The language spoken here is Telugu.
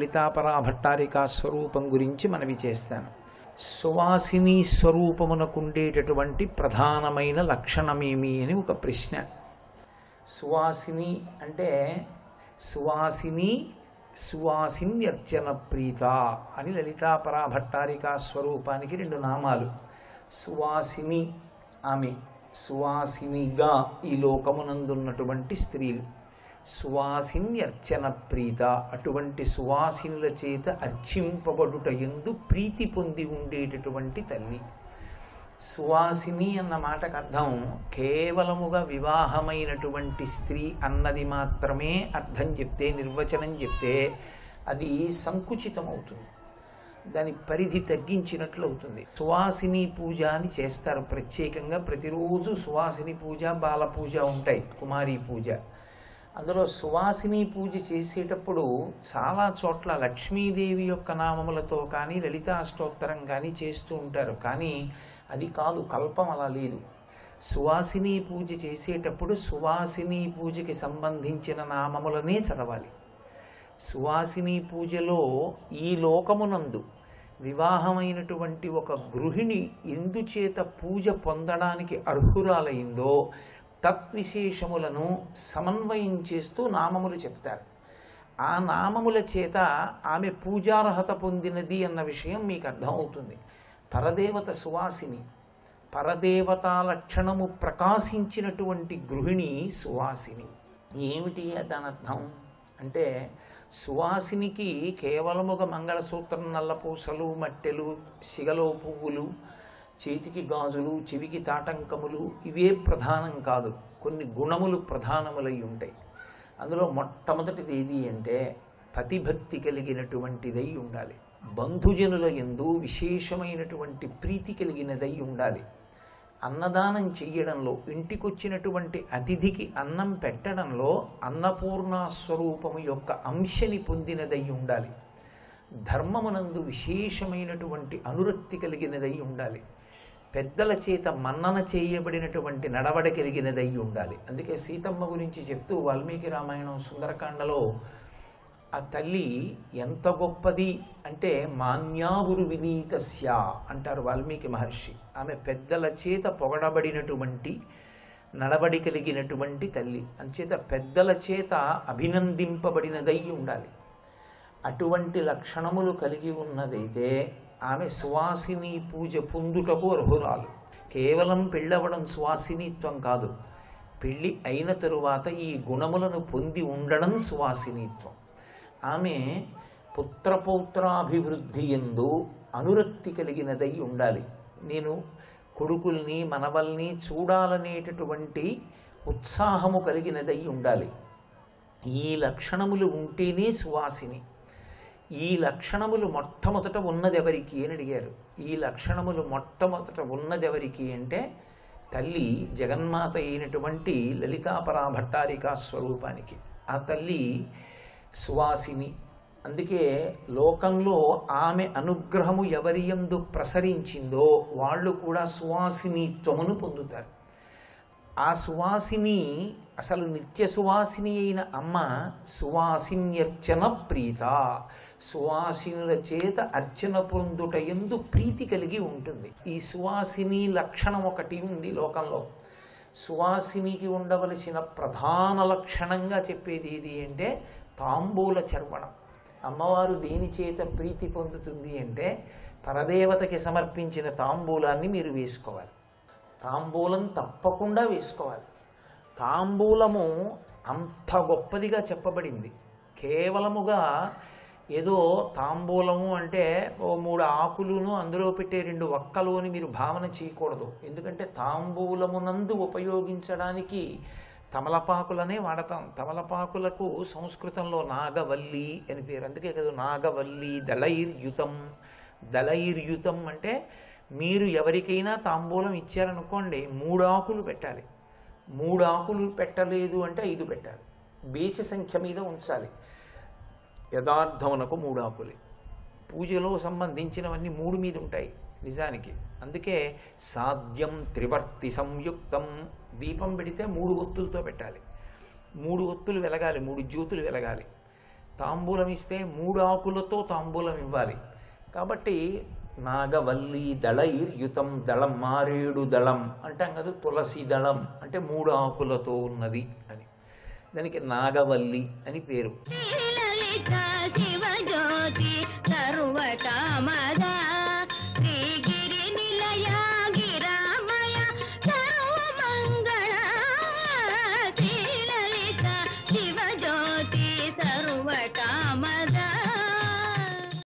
లలితాపరా భట్టారికా స్వరూపం గురించి మనవి చేస్తాను సువాసిని స్వరూపమునకుండేటటువంటి ప్రధానమైన లక్షణమేమి అని ఒక ప్రశ్న సువాసిని అంటే సువాసిని సువాసిన్యర్చన ప్రీత అని లలితాపరా భట్టారికా స్వరూపానికి రెండు నామాలు సువాసిని ఆమె సువాసినిగా ఈ లోకమునందున్నటువంటి స్త్రీలు సువాసిన్యర్చన ప్రీత అటువంటి సువాసినుల చేత అర్చింపబడుట ఎందు ప్రీతి పొంది ఉండేటటువంటి తల్లి సువాసిని అన్న మాటకు అర్థం కేవలముగా వివాహమైనటువంటి స్త్రీ అన్నది మాత్రమే అర్థం చెప్తే నిర్వచనం చెప్తే అది సంకుచితం అవుతుంది దాని పరిధి తగ్గించినట్లు అవుతుంది సువాసిని పూజ అని చేస్తారు ప్రత్యేకంగా ప్రతిరోజు సువాసిని పూజ బాల పూజ ఉంటాయి కుమారి పూజ అందులో సువాసిని పూజ చేసేటప్పుడు చాలా చోట్ల లక్ష్మీదేవి యొక్క నామములతో కానీ లలితా స్తోత్రం కానీ చేస్తూ ఉంటారు కానీ అది కాదు కల్పం అలా లేదు సువాసిని పూజ చేసేటప్పుడు సువాసిని పూజకి సంబంధించిన నామములనే చదవాలి సువాసిని పూజలో ఈ లోకమునందు వివాహమైనటువంటి ఒక గృహిణి ఎందుచేత పూజ పొందడానికి అర్హురాలైందో తత్విశేషములను సమన్వయం చేస్తూ నామములు చెప్తారు ఆ నామముల చేత ఆమె పూజార్హత పొందినది అన్న విషయం మీకు అర్థమవుతుంది పరదేవత సువాసిని పరదేవతా లక్షణము ప్రకాశించినటువంటి గృహిణి సువాసిని ఏమిటి దాని అర్థం అంటే సువాసినికి కేవలముగా మంగళసూత్రం నల్లపూసలు మట్టెలు సిగలో పువ్వులు చేతికి గాజులు చెవికి తాటంకములు ఇవే ప్రధానం కాదు కొన్ని గుణములు ప్రధానములై ఉంటాయి అందులో మొట్టమొదటిది ఏది అంటే పతిభక్తి కలిగినటువంటిదై ఉండాలి బంధుజనుల ఎందు విశేషమైనటువంటి ప్రీతి కలిగినదై ఉండాలి అన్నదానం చెయ్యడంలో ఇంటికొచ్చినటువంటి అతిథికి అన్నం పెట్టడంలో అన్నపూర్ణ స్వరూపము యొక్క అంశని పొందినదై ఉండాలి ధర్మమునందు విశేషమైనటువంటి అనురక్తి కలిగినదై ఉండాలి పెద్దల చేత మన్నన చేయబడినటువంటి నడవడ కలిగినదై ఉండాలి అందుకే సీతమ్మ గురించి చెప్తూ వాల్మీకి రామాయణం సుందరకాండలో ఆ తల్లి ఎంత గొప్పది అంటే మాన్యావురు వినీతస్య అంటారు వాల్మీకి మహర్షి ఆమె పెద్దల చేత పొగడబడినటువంటి నడబడి కలిగినటువంటి తల్లి అంచేత పెద్దల చేత అభినందింపబడినదై ఉండాలి అటువంటి లక్షణములు కలిగి ఉన్నదైతే ఆమె సువాసిని పూజ పొందుటకు అర్హురాలు కేవలం పెళ్ళవడం సువాసినిత్వం కాదు పెళ్ళి అయిన తరువాత ఈ గుణములను పొంది ఉండడం సువాసినిత్వం ఆమె పుత్రపౌత్రాభివృద్ధి ఎందు అనురక్తి కలిగినదై ఉండాలి నేను కొడుకుల్ని మనవల్ని చూడాలనేటటువంటి ఉత్సాహము కలిగినదై ఉండాలి ఈ లక్షణములు ఉంటేనే సువాసిని ఈ లక్షణములు మొట్టమొదట ఉన్నదెవరికి అని అడిగారు ఈ లక్షణములు మొట్టమొదట ఉన్నదెవరికి అంటే తల్లి జగన్మాత అయినటువంటి లలితాపరా భట్టారికా స్వరూపానికి ఆ తల్లి సువాసిని అందుకే లోకంలో ఆమె అనుగ్రహము ఎవరి యందు ప్రసరించిందో వాళ్ళు కూడా సువాసినిత్వమును పొందుతారు ఆ సువాసిని అసలు నిత్య సువాసిని అయిన అమ్మ సువాసిన్యర్చన ప్రీత సువాసినుల చేత అర్చన పొందుట ఎందు ప్రీతి కలిగి ఉంటుంది ఈ సువాసిని లక్షణం ఒకటి ఉంది లోకంలో సువాసినికి ఉండవలసిన ప్రధాన లక్షణంగా చెప్పేది ఏది అంటే తాంబూల చర్వణం అమ్మవారు దేని చేత ప్రీతి పొందుతుంది అంటే పరదేవతకి సమర్పించిన తాంబూలాన్ని మీరు వేసుకోవాలి తాంబూలం తప్పకుండా వేసుకోవాలి తాంబూలము అంత గొప్పదిగా చెప్పబడింది కేవలముగా ఏదో తాంబూలము అంటే ఓ మూడు ఆకులును అందులో పెట్టే రెండు వక్కలు అని మీరు భావన చేయకూడదు ఎందుకంటే తాంబూలమునందు ఉపయోగించడానికి తమలపాకులనే వాడతాం తమలపాకులకు సంస్కృతంలో నాగవల్లి అని పేరు అందుకే కదా నాగవల్లి దళైర్యుతం దళైర్యుతం అంటే మీరు ఎవరికైనా తాంబూలం ఇచ్చారనుకోండి మూడు ఆకులు పెట్టాలి మూడు ఆకులు పెట్టలేదు అంటే ఐదు పెట్టాలి బేసి సంఖ్య మీద ఉంచాలి యథార్థమునకు మూడు ఆకులే పూజలో సంబంధించినవన్నీ మూడు మీద ఉంటాయి నిజానికి అందుకే సాధ్యం త్రివర్తి సంయుక్తం దీపం పెడితే మూడు ఒత్తులతో పెట్టాలి మూడు ఒత్తులు వెలగాలి మూడు జ్యోతులు వెలగాలి తాంబూలం ఇస్తే మూడు ఆకులతో తాంబూలం ఇవ్వాలి కాబట్టి నాగవల్లి దళైర్యుతం దళం మారేడు దళం అంటాం కదా తులసి దళం అంటే మూడు ఆకులతో ఉన్నది అని దానికి నాగవల్లి అని పేరు శ్రీలలిత శివ